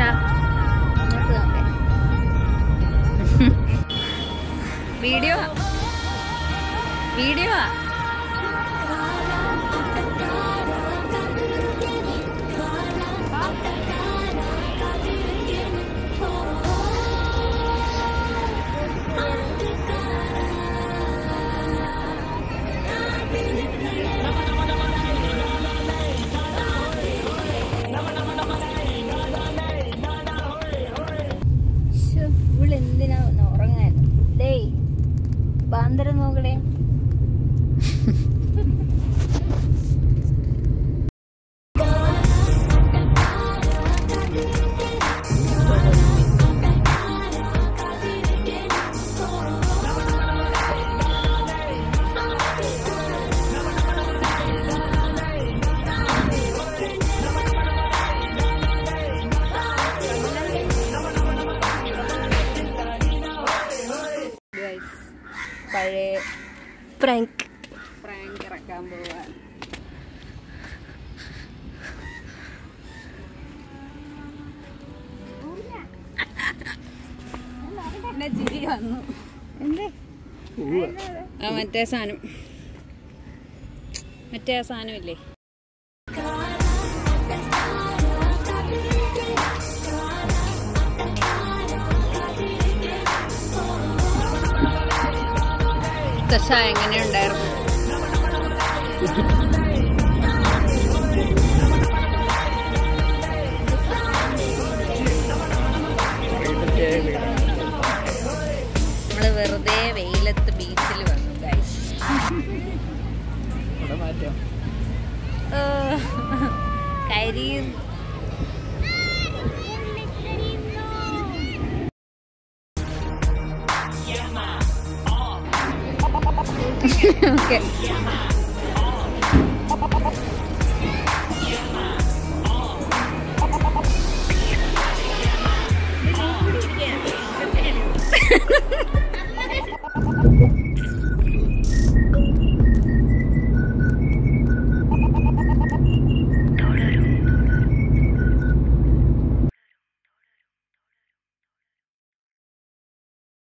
ഷാ ഇങ്ങോട്ട് നോക്കേ video video ഇവളെന്തിനാ ഉറങ്ങാൻ ഡേയ് ബാന്തരം നോക്കടേ പഴയ പ്രാങ്ക് പ്രാങ്ക് ഇറക്കാൻ പോവാ പിന്നെ ചിരി വന്നു ആ മറ്റേ സാധനം മറ്റേ ആ സാധനം ഇല്ലേ ദശ എങ്ങനെയുണ്ടായിരുന്നു നമ്മള് വെറുതെ വെയിലത്ത് ബീച്ചിൽ വന്നു ഗൈസ് കരിയും ഓക്കെ